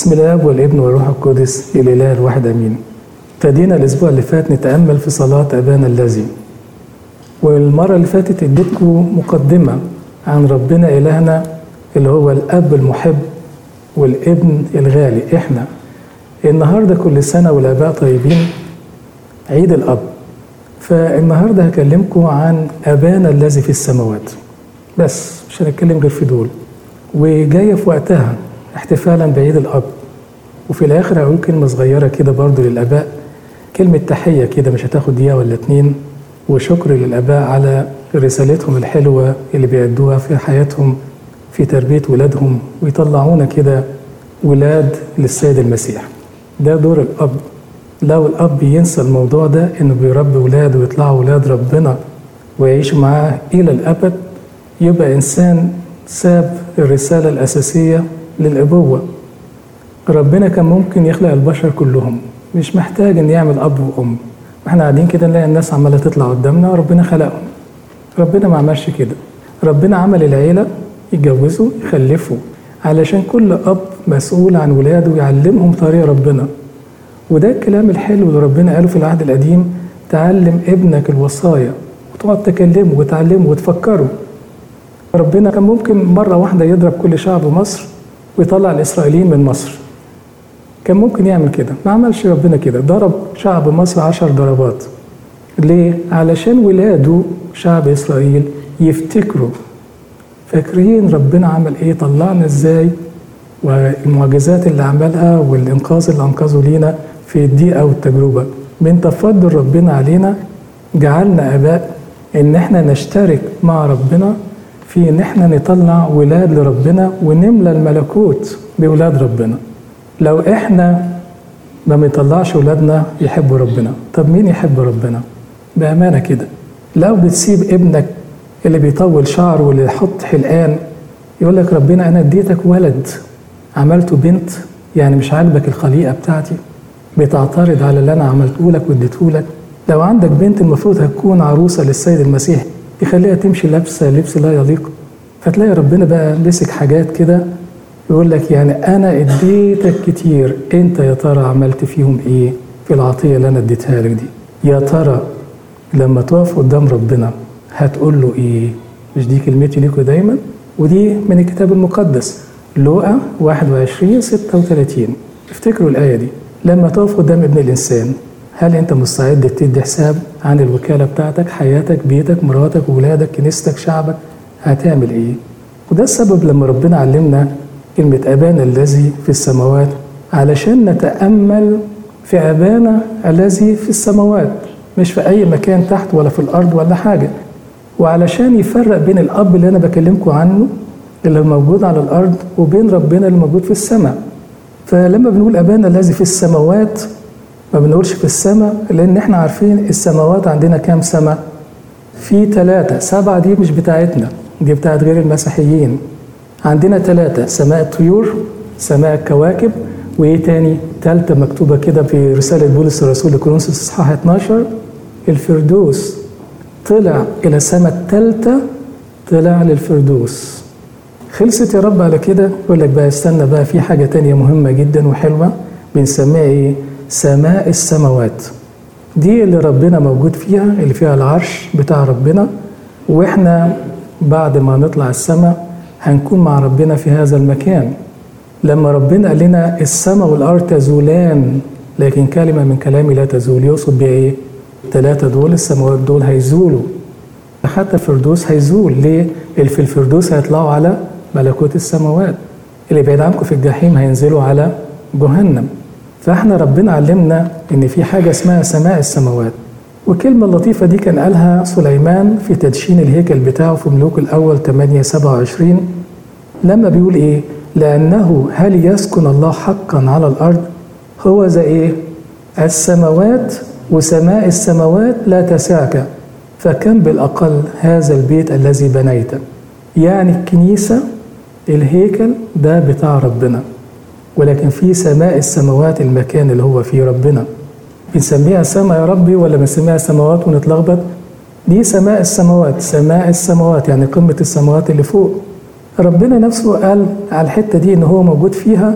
بسم الاب والابن والروح القدس الاله الواحد امين ابتدينا الاسبوع اللي فات نتامل في صلاه ابانا الذي والمره اللي فاتت اديتكم مقدمه عن ربنا الهنا اللي هو الاب المحب والابن الغالي احنا النهارده كل سنه والاباء طيبين عيد الاب فالنهارده هكلمكم عن ابانا الذي في السماوات بس مش هنتكلم غير في دول وجايه في وقتها احتفالا بعيد الاب وفي الاخر هقول كلمه صغيره كده برضو للاباء كلمه تحيه كده مش هتاخد دقيقه ولا اتنين وشكر للاباء على رسالتهم الحلوه اللي بيأدوها في حياتهم في تربيه ولادهم ويطلعونا كده ولاد للسيد المسيح ده دور الاب لو الاب ينسى الموضوع ده انه بيربي ولاده ويطلعوا ولاد ربنا ويعيشوا معاه الى الابد يبقى انسان ساب الرساله الاساسيه للابوه ربنا كان ممكن يخلق البشر كلهم مش محتاج ان يعمل اب وام احنا قاعدين كده نلاقي الناس عماله تطلع قدامنا وربنا خلقهم ربنا ما عملش كده ربنا عمل العيله يتجوزوا يخلفوا علشان كل اب مسؤول عن ولاده ويعلمهم طريق ربنا وده الكلام الحلو اللي ربنا قاله في العهد القديم تعلم ابنك الوصايا وتقعد تكلمه وتعلمه وتفكره ربنا كان ممكن مرة واحدة يضرب كل شعب مصر ويطلع الإسرائيليين من مصر كان ممكن يعمل كده ما عملش ربنا كده ضرب شعب مصر عشر ضربات ليه؟ علشان ولاده شعب إسرائيل يفتكروا فاكرين ربنا عمل ايه طلعنا ازاي والمعجزات اللي عملها والانقاذ اللي انقذه لينا في الضيقه والتجربه من تفضل ربنا علينا جعلنا اباء ان احنا نشترك مع ربنا في ان احنا نطلع ولاد لربنا ونملى الملكوت بولاد ربنا لو احنا ما بنطلعش ولادنا يحبوا ربنا طب مين يحب ربنا بامانه كده لو بتسيب ابنك اللي بيطول شعره واللي يحط حلقان يقول لك ربنا انا اديتك ولد عملته بنت يعني مش عاجبك الخليقه بتاعتي بتعترض على اللي انا عملته لك واديته لك لو عندك بنت المفروض هتكون عروسه للسيد المسيح يخليها تمشي لابسه لبس لا يليق فتلاقي ربنا بقى مسك حاجات كده يقول لك يعني انا اديتك كتير انت يا ترى عملت فيهم ايه في العطيه اللي انا اديتها لك دي يا ترى لما تقف قدام ربنا هتقول له ايه مش دي كلمتي ليكوا دايما ودي من الكتاب المقدس لوقا 21 36 افتكروا الآية دي لما تقف قدام ابن الإنسان هل أنت مستعد تدي حساب عن الوكالة بتاعتك حياتك بيتك مراتك ولادك كنيستك شعبك هتعمل إيه وده السبب لما ربنا علمنا كلمة أبانا الذي في السماوات علشان نتأمل في أبانا الذي في السماوات مش في أي مكان تحت ولا في الأرض ولا حاجة وعلشان يفرق بين الأب اللي أنا بكلمكم عنه اللي موجود على الأرض وبين ربنا اللي موجود في السماء فلما بنقول أبانا الذي في السماوات ما بنقولش في السماء لأن احنا عارفين السماوات عندنا كام سماء في ثلاثة سبعة دي مش بتاعتنا دي بتاعت غير المسيحيين عندنا ثلاثة سماء الطيور سماء الكواكب وإيه تاني تالتة مكتوبة كده في رسالة بولس الرسول لكورنثوس إصحاح 12 الفردوس طلع إلى السماء الثالثة طلع للفردوس خلصت يا رب على كده يقول لك بقى استنى بقى في حاجة تانية مهمة جدا وحلوة بنسميها إيه؟ سماء السماوات دي اللي ربنا موجود فيها اللي فيها العرش بتاع ربنا وإحنا بعد ما نطلع السماء هنكون مع ربنا في هذا المكان لما ربنا قال لنا السماء والأرض تزولان لكن كلمة من كلامي لا تزول يقصد بيها إيه؟ الثلاثة دول السماوات دول هيزولوا حتى الفردوس هيزول ليه؟ اللي في الفردوس هيطلعوا على ملكوت السماوات اللي بعيد عنكم في الجحيم هينزلوا على جهنم فاحنا ربنا علمنا ان في حاجه اسمها سماء السماوات والكلمة اللطيفة دي كان قالها سليمان في تدشين الهيكل بتاعه في ملوك الأول 8 27 لما بيقول إيه؟ لأنه هل يسكن الله حقا على الأرض؟ هو ذا إيه؟ السماوات وسماء السماوات لا تسعك فكم بالأقل هذا البيت الذي بنيته يعني الكنيسة الهيكل ده بتاع ربنا ولكن في سماء السماوات المكان اللي هو فيه ربنا بنسميها سماء يا ربي ولا بنسميها سماوات ونتلخبط دي سماء السماوات سماء السماوات يعني قمة السماوات اللي فوق ربنا نفسه قال على الحتة دي إن هو موجود فيها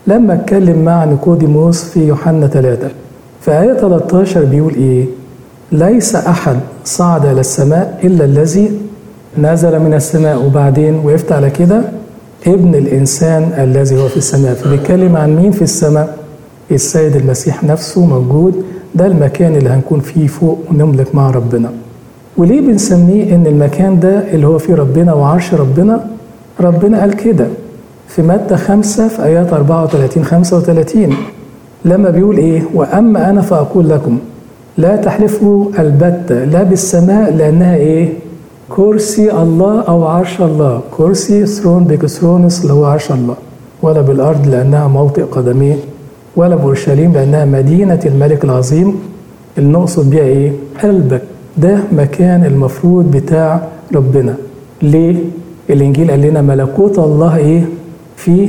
لما اتكلم مع نيقوديموس في يوحنا 3 في آية 13 بيقول إيه؟ ليس أحد صعد إلى السماء إلا الذي نزل من السماء وبعدين وقفت على كده ابن الإنسان الذي هو في السماء فبيتكلم عن مين في السماء؟ السيد المسيح نفسه موجود ده المكان اللي هنكون فيه فوق ونملك مع ربنا وليه بنسميه ان المكان ده اللي هو فيه ربنا وعرش ربنا ربنا قال كده في متى خمسة في آيات 34 35 لما بيقول إيه وأما أنا فأقول لكم لا تحلفوا البتة لا بالسماء لأنها إيه كرسي الله أو عرش الله كرسي ثرون بكثرونس اللي هو عرش الله ولا بالأرض لأنها موطئ قدميه ولا بأورشليم لأنها مدينة الملك العظيم اللي نقصد بيها إيه قلبك ده مكان المفروض بتاع ربنا ليه الإنجيل قال لنا ملكوت الله إيه في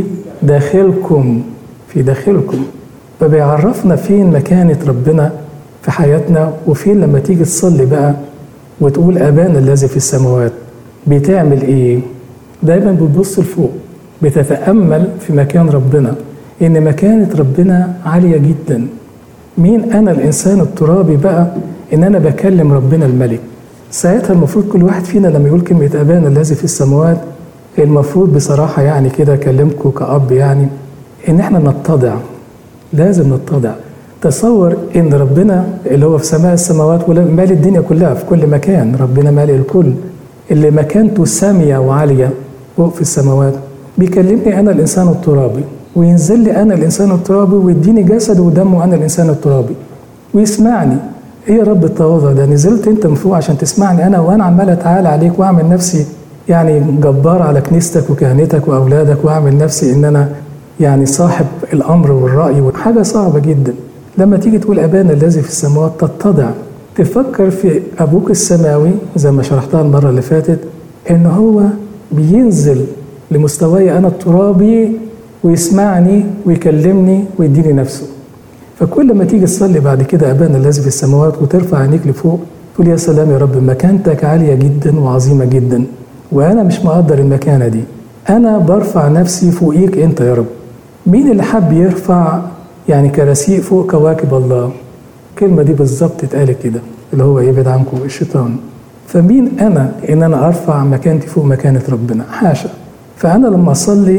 داخلكم في داخلكم فبيعرفنا فين مكانة ربنا في حياتنا وفين لما تيجي تصلي بقى وتقول أبانا الذي في السماوات بتعمل إيه؟ دايما بتبص لفوق بتتأمل في مكان ربنا إن مكانة ربنا عالية جدا مين أنا الإنسان الترابي بقى إن أنا بكلم ربنا الملك ساعتها المفروض كل واحد فينا لما يقول كلمة أبانا الذي في السماوات المفروض بصراحة يعني كده أكلمكم كأب يعني إن إحنا نتضع لازم نتضع تصور إن ربنا اللي هو في سماء السماوات مال الدنيا كلها في كل مكان ربنا مالي الكل اللي مكانته سامية وعالية فوق في السماوات بيكلمني أنا الإنسان الترابي وينزل لي أنا الإنسان الترابي ويديني جسد ودمه أنا الإنسان الترابي ويسمعني ايه يا رب التواضع ده نزلت انت من فوق عشان تسمعني انا وانا عمال اتعالى عليك واعمل نفسي يعني جبار على كنيستك وكهنتك واولادك واعمل نفسي ان انا يعني صاحب الامر والراي وحاجه صعبه جدا لما تيجي تقول ابانا الذي في السماوات تتضع تفكر في ابوك السماوي زي ما شرحتها المره اللي فاتت ان هو بينزل لمستواي انا الترابي ويسمعني ويكلمني ويديني نفسه فكل ما تيجي تصلي بعد كده ابانا الذي في السماوات وترفع عينيك لفوق تقول يا سلام يا رب مكانتك عاليه جدا وعظيمه جدا وانا مش مقدر المكانه دي انا برفع نفسي فوقيك انت يا رب مين اللي حب يرفع يعني كراسي فوق كواكب الله الكلمة دي بالظبط اتقالت كده اللي هو يبعد عنكم الشيطان فمين أنا إن أنا أرفع مكانتي فوق مكانة ربنا حاشا فأنا لما أصلي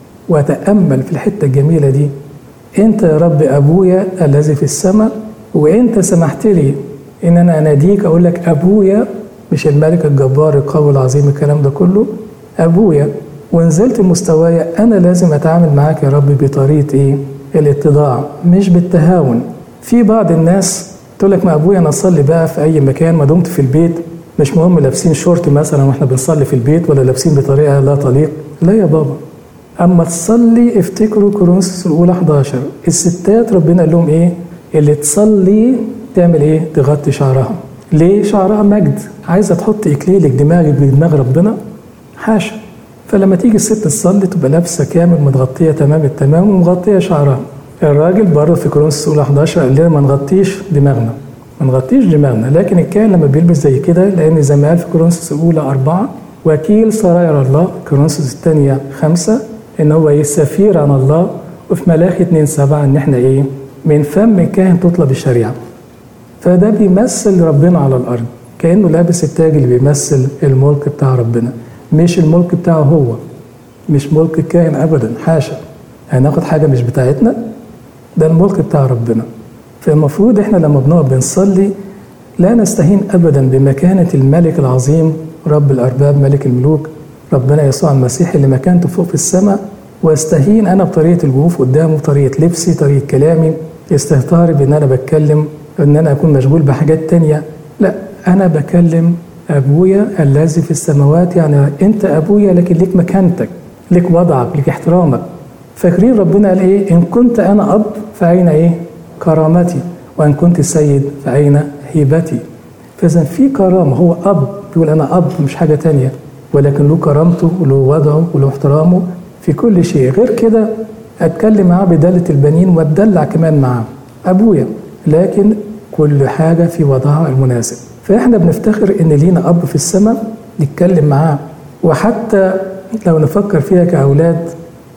وأتأمل في الحتة الجميلة دي أنت يا رب أبويا الذي في السماء وأنت سمحت لي إن أنا أناديك أقول لك أبويا مش الملك الجبار القوي العظيم الكلام ده كله أبويا ونزلت مستوايا أنا لازم أتعامل معاك يا رب بطريقة إيه؟ الاتضاع مش بالتهاون في بعض الناس تقول لك ما ابويا انا اصلي بقى في اي مكان ما دمت في البيت مش مهم لابسين شورت مثلا واحنا بنصلي في البيت ولا لابسين بطريقه لا تليق لا يا بابا اما تصلي افتكروا كورنثوس الاولى 11 الستات ربنا قال لهم ايه اللي تصلي تعمل ايه تغطي شعرها ليه شعرها مجد عايزه تحط اكليلك دماغك بدماغ ربنا حاشا فلما تيجي الست تصلي تبقى لابسه كامل متغطيه تمام التمام ومغطيه شعرها الراجل برضه في كورنثوس الاولى 11 قال لنا ما نغطيش دماغنا ما نغطيش دماغنا لكن الكاهن لما بيلبس زي كده لان زي ما قال في كورنثوس الاولى أربعة وكيل سراير الله كورنثوس الثانية خمسة ان هو ايه سفير عن الله وفي ملاخي 2 7 ان احنا ايه من فم الكاهن تطلب الشريعة فده بيمثل ربنا على الارض كانه لابس التاج اللي بيمثل الملك بتاع ربنا مش الملك بتاعه هو مش ملك الكاهن ابدا حاشا هناخد حاجه مش بتاعتنا ده الملك بتاع ربنا فالمفروض احنا لما بنقعد بنصلي لا نستهين ابدا بمكانه الملك العظيم رب الارباب ملك الملوك ربنا يسوع المسيح اللي مكانته فوق في السماء واستهين انا بطريقه الوقوف قدامه طريقه لبسي طريقه كلامي استهتاري بان انا بتكلم ان انا اكون مشغول بحاجات تانية لا انا بكلم ابويا الذي في السماوات يعني انت ابويا لكن ليك مكانتك ليك وضعك ليك احترامك فاكرين ربنا قال ايه ان كنت انا اب فاين ايه كرامتي وان كنت سيد فاين هيبتي فاذا في كرامه هو اب بيقول انا اب مش حاجه تانية ولكن له كرامته وله وضعه وله احترامه في كل شيء غير كده اتكلم معاه بدالة البنين واتدلع كمان معاه ابويا لكن كل حاجه في وضعها المناسب فاحنا بنفتخر ان لينا اب في السماء نتكلم معاه وحتى لو نفكر فيها كاولاد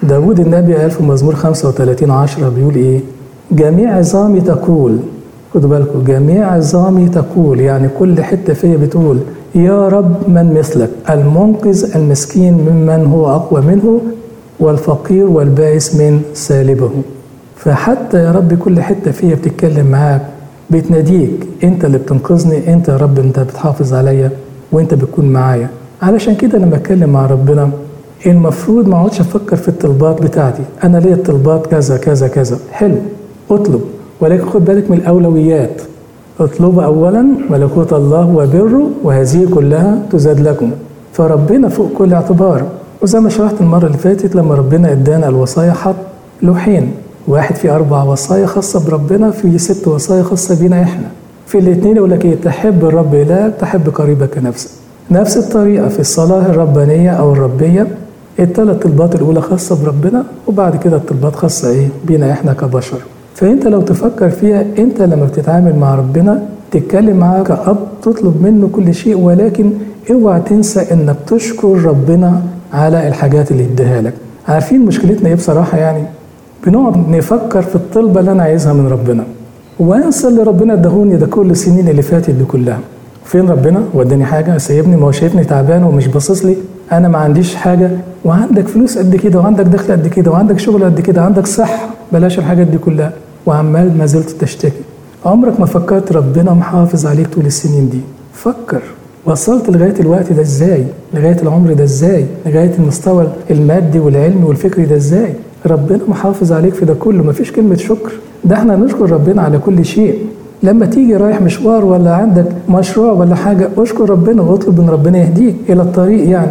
داود النبي قال في مزمور 35 10 بيقول ايه جميع عظامي تقول خدوا بالكم جميع عظامي تقول يعني كل حتة فيا بتقول يا رب من مثلك المنقذ المسكين ممن هو أقوى منه والفقير والبائس من سالبه فحتى يا رب كل حتة فيا بتتكلم معاك بتناديك انت اللي بتنقذني انت يا رب انت بتحافظ عليا وانت بتكون معايا علشان كده لما اتكلم مع ربنا المفروض ما اقعدش افكر في الطلبات بتاعتي انا ليا الطلبات كذا كذا كذا حلو اطلب ولكن خد بالك من الاولويات اطلب اولا ملكوت الله وبره وهذه كلها تزاد لكم فربنا فوق كل اعتبار وزي ما شرحت المره اللي فاتت لما ربنا ادانا الوصايا حط لوحين واحد في اربع وصايا خاصه بربنا في ست وصايا خاصه بينا احنا في الاثنين يقول لك ايه تحب الرب الهك تحب قريبك كنفسك نفس الطريقه في الصلاه الربانيه او الربيه الثلاث طلبات الاولى خاصه بربنا وبعد كده الطلبات خاصه ايه بينا احنا كبشر فانت لو تفكر فيها انت لما بتتعامل مع ربنا تتكلم معاه كأب تطلب منه كل شيء ولكن اوعى تنسى انك تشكر ربنا على الحاجات اللي اداها لك عارفين مشكلتنا ايه بصراحه يعني بنقعد نفكر في الطلبه اللي انا عايزها من ربنا وانسى اللي ربنا اداهوني ده كل السنين اللي فاتت دي كلها فين ربنا وداني حاجه سايبني ما هو شايفني تعبان ومش باصص لي انا ما عنديش حاجه وعندك فلوس قد كده وعندك دخل قد كده وعندك شغل قد كده عندك صحه بلاش الحاجات دي كلها وعمال ما زلت تشتكي عمرك ما فكرت ربنا محافظ عليك طول السنين دي فكر وصلت لغايه الوقت ده ازاي لغايه العمر ده ازاي لغايه المستوى المادي والعلمي والفكري ده ازاي ربنا محافظ عليك في ده كله مفيش كلمه شكر ده احنا نشكر ربنا على كل شيء لما تيجي رايح مشوار ولا عندك مشروع ولا حاجه اشكر ربنا واطلب من ربنا يهديك الى الطريق يعني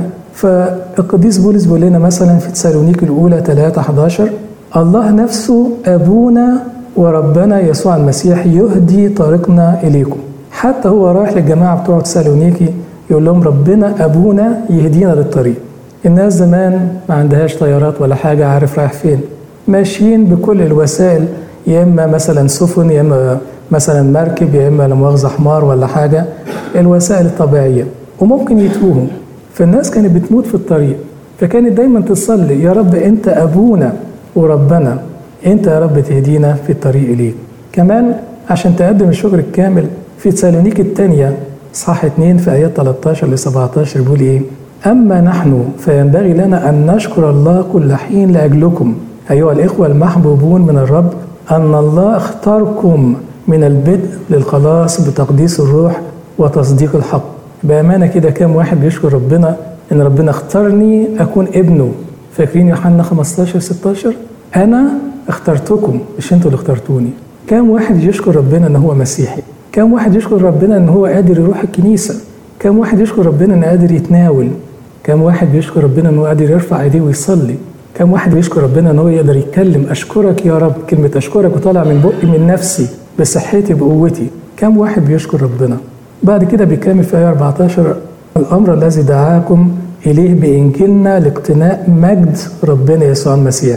فالقديس بولس بيقول لنا مثلا في تسالونيك الاولى 3 11 الله نفسه ابونا وربنا يسوع المسيح يهدي طريقنا اليكم حتى هو رايح للجماعه بتوع تسالونيكي يقول لهم ربنا ابونا يهدينا للطريق الناس زمان ما عندهاش طيارات ولا حاجه عارف رايح فين ماشيين بكل الوسائل يا اما مثلا سفن يا اما مثلا مركب يا اما لا مؤاخذه حمار ولا حاجه الوسائل الطبيعيه وممكن يتوهوا فالناس كانت بتموت في الطريق فكانت دايما تصلي يا رب انت ابونا وربنا انت يا رب تهدينا في الطريق اليك كمان عشان تقدم الشكر الكامل في تسالونيك الثانيه اصحاح 2 في ايات 13 ل 17 بيقول ايه اما نحن فينبغي لنا ان نشكر الله كل حين لاجلكم ايها الاخوه المحبوبون من الرب ان الله اختاركم من البدء للخلاص بتقديس الروح وتصديق الحق بامانه كده كام واحد بيشكر ربنا ان ربنا اختارني اكون ابنه فاكرين يوحنا 15 16 انا اخترتكم مش انتوا اللي اخترتوني كام واحد يشكر ربنا ان هو مسيحي كام واحد يشكر ربنا ان هو قادر يروح الكنيسه كام واحد يشكر ربنا انه قادر يتناول كام واحد بيشكر ربنا انه قادر يرفع ايديه ويصلي كم واحد بيشكر ربنا ان هو يقدر يتكلم اشكرك يا رب كلمه اشكرك وطالع من بقي من نفسي بصحتي بقوتي كم واحد بيشكر ربنا بعد كده بيكمل في ايه 14 الامر الذي دعاكم اليه بانجيلنا لاقتناء مجد ربنا يسوع المسيح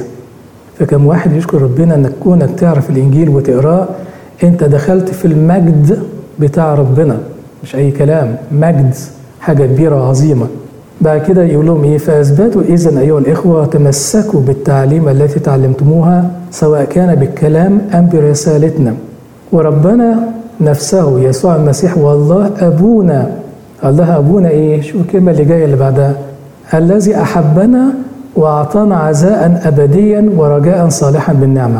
فكم واحد يشكر ربنا انك كونك تعرف الانجيل وتقراه انت دخلت في المجد بتاع ربنا مش اي كلام مجد حاجه كبيره وعظيمه بعد كده يقول لهم ايه فاثبتوا اذا ايها الاخوه تمسكوا بالتعليم التي تعلمتموها سواء كان بالكلام ام برسالتنا وربنا نفسه يسوع المسيح والله ابونا الله ابونا ايه شوف الكلمه اللي جايه اللي بعدها الذي احبنا واعطانا عزاء ابديا ورجاء صالحا بالنعمه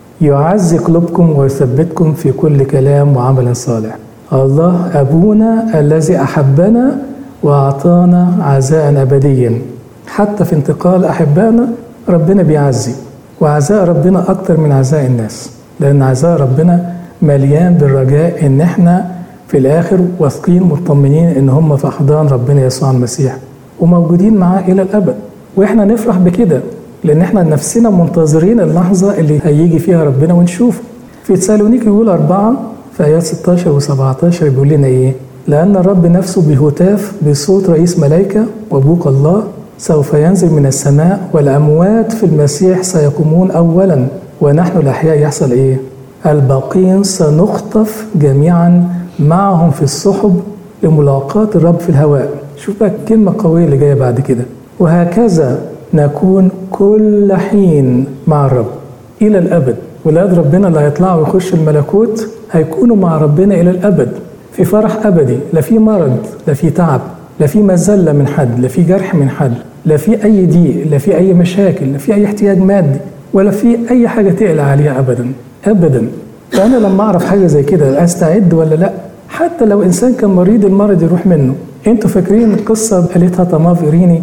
يعزي قلوبكم ويثبتكم في كل كلام وعمل صالح الله ابونا الذي احبنا واعطانا عزاء ابديا حتى في انتقال احبائنا ربنا بيعزي وعزاء ربنا اكتر من عزاء الناس لان عزاء ربنا مليان بالرجاء ان احنا في الاخر واثقين مطمنين ان هم في احضان ربنا يسوع المسيح وموجودين معاه الى الابد واحنا نفرح بكده لان احنا نفسنا منتظرين اللحظه اللي هيجي فيها ربنا ونشوفه في تسالونيك يقول أربعة في آيات 16 و17 بيقول لنا إيه؟ لأن الرب نفسه بهتاف بصوت رئيس ملائكة وبوق الله سوف ينزل من السماء والأموات في المسيح سيقومون أولا ونحن الأحياء يحصل إيه؟ الباقين سنخطف جميعا معهم في السحب لملاقاة الرب في الهواء شوف بقى الكلمة القوية اللي جاية بعد كده وهكذا نكون كل حين مع الرب إلى الأبد ولاد ربنا اللي هيطلعوا ويخشوا الملكوت هيكونوا مع ربنا إلى الأبد في فرح أبدي لا في مرض لا في تعب لا في مذلة من حد لا في جرح من حد لا في أي ضيق لا في أي مشاكل لا في أي احتياج مادي ولا في أي حاجة تقلق عليها أبدا أبدا فأنا لما أعرف حاجة زي كده أستعد ولا لأ حتى لو إنسان كان مريض المرض يروح منه أنتوا فاكرين القصة قالتها طماف إيريني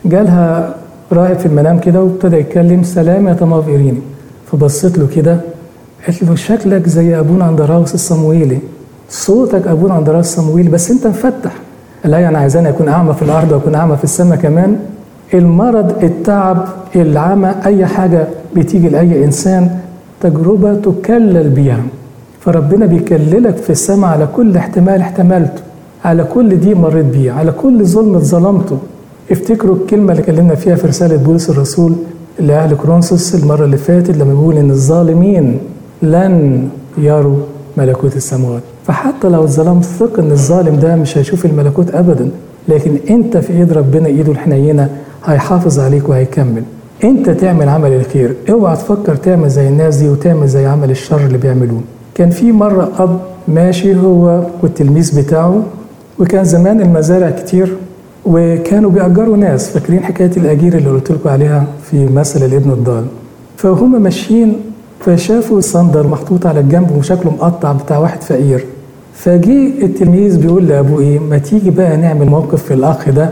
جالها راهب في المنام كده وابتدى يتكلم سلام يا طماف إيريني فبصت له كده قالت له شكلك زي أبونا أندراوس الصمويلي صوتك أبونا أندراوس الصمويلي بس أنت مفتح لا يعني عايزاني أكون أعمى في الأرض وأكون أعمى في السماء كمان المرض التعب العمى أي حاجة بتيجي لأي إنسان تجربة تكلل بيها فربنا بيكللك في السماء على كل احتمال احتملته على كل دي مريت بيه على كل ظلم اتظلمته افتكروا الكلمة اللي كلمنا فيها في رسالة بولس الرسول لأهل كرونسوس المرة اللي فاتت لما بيقول إن الظالمين لن يروا ملكوت السماوات فحتى لو اتظلمت ثق إن الظالم ده مش هيشوف الملكوت أبدا لكن أنت في إيد ربنا إيده الحنينة هيحافظ عليك وهيكمل أنت تعمل عمل الخير اوعى تفكر تعمل زي الناس دي وتعمل زي عمل الشر اللي بيعملوه كان في مرة أب ماشي هو والتلميذ بتاعه وكان زمان المزارع كتير وكانوا بيأجروا ناس فاكرين حكاية الأجير اللي قلت لكم عليها في مثل الابن الضال فهم ماشيين فشافوا صندل محطوط على الجنب وشكله مقطع بتاع واحد فقير فجي التلميذ بيقول لأبوه إيه ما تيجي بقى نعمل موقف في الأخ ده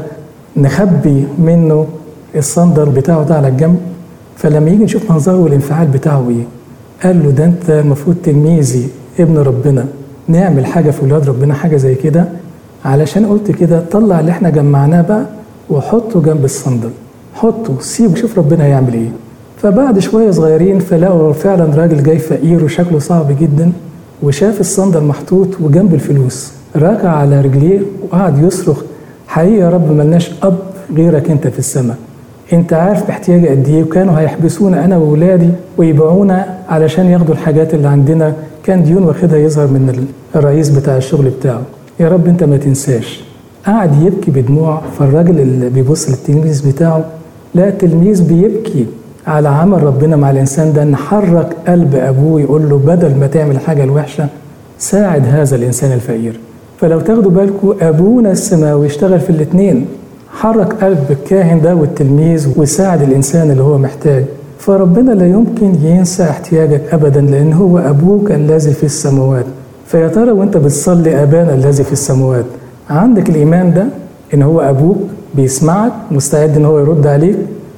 نخبي منه الصندل بتاعه ده على الجنب فلما يجي نشوف منظره والانفعال بتاعه إيه قال له ده أنت المفروض تلميذي ابن ربنا نعمل حاجة في ولاد ربنا حاجة زي كده علشان قلت كده طلع اللي احنا جمعناه بقى وحطه جنب الصندل حطه سيبه شوف ربنا هيعمل ايه فبعد شوية صغيرين فلقوا فعلا راجل جاي فقير وشكله صعب جدا وشاف الصندل محطوط وجنب الفلوس راكع على رجليه وقعد يصرخ حقيقي يا رب ملناش أب غيرك أنت في السماء أنت عارف احتياجي قد إيه وكانوا هيحبسونا أنا وولادي ويبيعونا علشان ياخدوا الحاجات اللي عندنا كان ديون واخدها يظهر من الرئيس بتاع الشغل بتاعه يا رب أنت ما تنساش قعد يبكي بدموع فالراجل اللي بيبص للتلميذ بتاعه لا التلميذ بيبكي على عمل ربنا مع الإنسان ده إن حرك قلب أبوه يقول له بدل ما تعمل الحاجة الوحشة ساعد هذا الإنسان الفقير فلو تاخدوا بالكم أبونا السماوي اشتغل في الاتنين حرك قلب الكاهن ده والتلميذ وساعد الإنسان اللي هو محتاج فربنا لا يمكن ينسى احتياجك أبدا لأن هو أبوك الذي في السماوات فيا ترى وانت بتصلي أبانا الذي في السماوات عندك الإيمان ده إن هو أبوك بيسمعك مستعد إن هو يرد عليك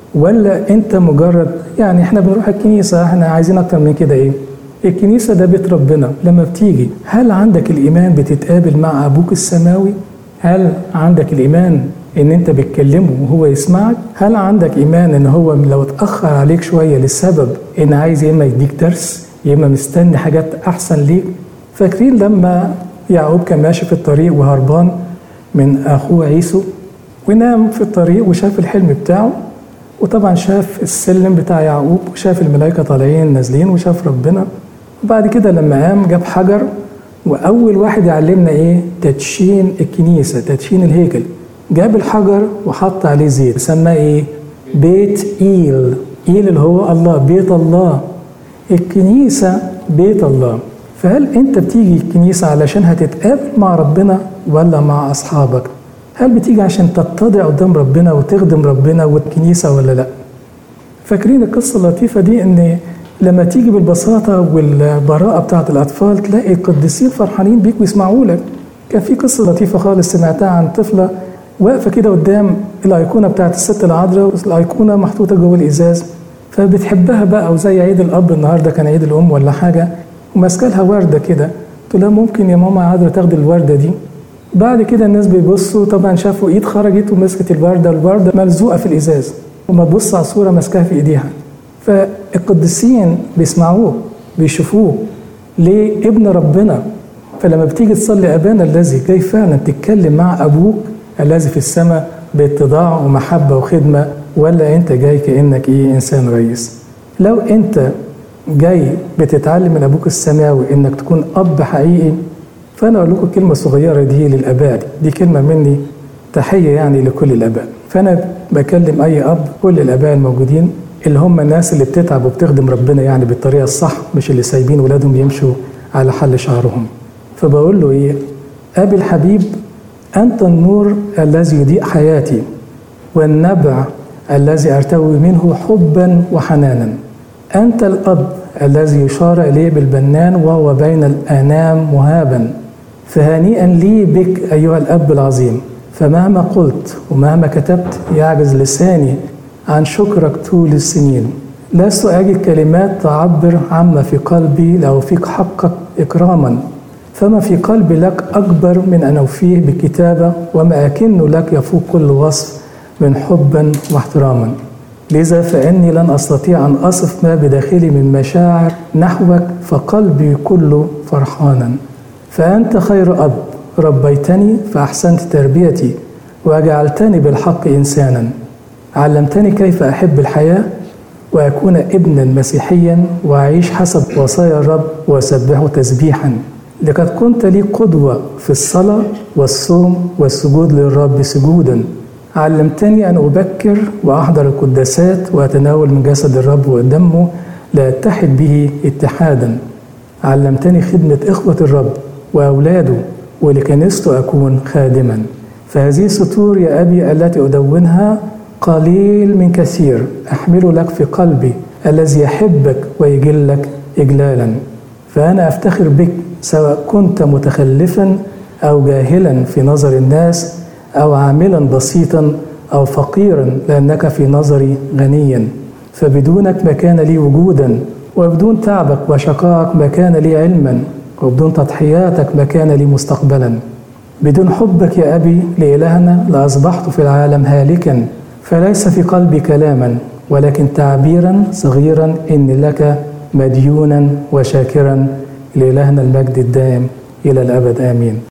ولا أنت مجرد يعني إحنا بنروح الكنيسة إحنا عايزين أكتر من كده إيه الكنيسة ده بيت ربنا لما بتيجي هل عندك الإيمان بتتقابل مع أبوك السماوي هل عندك الإيمان إن أنت بتكلمه وهو يسمعك هل عندك إيمان إن هو لو اتأخر عليك شوية للسبب إن عايز يا إما يديك درس يا إما مستني حاجات أحسن ليك فاكرين لما يعقوب كان ماشي في الطريق وهربان من أخوه عيسو ونام في الطريق وشاف الحلم بتاعه وطبعا شاف السلم بتاع يعقوب وشاف الملائكة طالعين نازلين وشاف ربنا وبعد كده لما قام جاب حجر وأول واحد يعلمنا إيه تدشين الكنيسة تدشين الهيكل جاب الحجر وحط عليه زيت سماه إيه بيت إيل إيل اللي هو الله بيت الله الكنيسة بيت الله فهل انت بتيجي الكنيسة علشان هتتقابل مع ربنا ولا مع أصحابك هل بتيجي عشان تتضع قدام ربنا وتخدم ربنا والكنيسة ولا لا فاكرين القصة اللطيفة دي ان لما تيجي بالبساطة والبراءة بتاعت الأطفال تلاقي القديسين فرحانين بيك ويسمعوا لك كان في قصة لطيفة خالص سمعتها عن طفلة واقفة كده قدام الأيقونة بتاعت الست العذراء الأيقونة محطوطة جوه الإزاز فبتحبها بقى وزي عيد الأب النهاردة كان عيد الأم ولا حاجة وماسكه لها ورده كده قلت لها ممكن يا ماما عذرا تاخدي الورده دي بعد كده الناس بيبصوا طبعا شافوا ايد خرجت ومسكت الورده الورده ملزوقه في الازاز وما تبص على الصوره ماسكاها في ايديها فالقديسين بيسمعوه بيشوفوه ليه ابن ربنا فلما بتيجي تصلي ابانا الذي جاي فعلا تتكلم مع ابوك الذي في السماء باتضاع ومحبه وخدمه ولا انت جاي كانك ايه انسان رئيس لو انت جاي بتتعلم من ابوك السماوي انك تكون اب حقيقي فانا اقول لكم كلمه صغيره دي للاباء دي, دي كلمه مني تحية يعني لكل الآباء فأنا بكلم أي أب كل الآباء الموجودين اللي هم الناس اللي بتتعب وبتخدم ربنا يعني بالطريقة الصح مش اللي سايبين ولادهم يمشوا على حل شعرهم فبقول له إيه أبي الحبيب أنت النور الذي يضيء حياتي والنبع الذي أرتوي منه حبا وحنانا أنت الأب الذي يشار إليه بالبنان وهو بين الأنام مهابا فهنيئا لي بك أيها الأب العظيم فمهما قلت ومهما كتبت يعجز لساني عن شكرك طول السنين لست أجد كلمات تعبر عما في قلبي لأوفيك حقك إكراما فما في قلبي لك أكبر من أن أوفيه بكتابة وما أكن لك يفوق كل وصف من حبا واحتراما لذا فإني لن أستطيع أن أصف ما بداخلي من مشاعر نحوك فقلبي كله فرحانا فأنت خير أب ربيتني فأحسنت تربيتي وجعلتني بالحق إنسانا علمتني كيف أحب الحياة وأكون ابنا مسيحيا وأعيش حسب وصايا الرب وأسبحه تسبيحا لقد كنت لي قدوة في الصلاة والصوم والسجود للرب سجودا علمتني أن أبكر وأحضر القداسات وأتناول من جسد الرب ودمه لأتحد به اتحادا علمتني خدمة إخوة الرب وأولاده ولكنيسته أكون خادما فهذه السطور يا أبي التي أدونها قليل من كثير أحمل لك في قلبي الذي يحبك ويجلك إجلالا فأنا أفتخر بك سواء كنت متخلفا أو جاهلا في نظر الناس أو عاملا بسيطا أو فقيرا لأنك في نظري غنيا فبدونك ما كان لي وجودا وبدون تعبك وشقائك ما كان لي علما وبدون تضحياتك ما كان لي مستقبلا بدون حبك يا أبي لإلهنا لأصبحت في العالم هالكا فليس في قلبي كلاما ولكن تعبيرا صغيرا إني لك مديونا وشاكرا لإلهنا المجد الدائم إلى الأبد آمين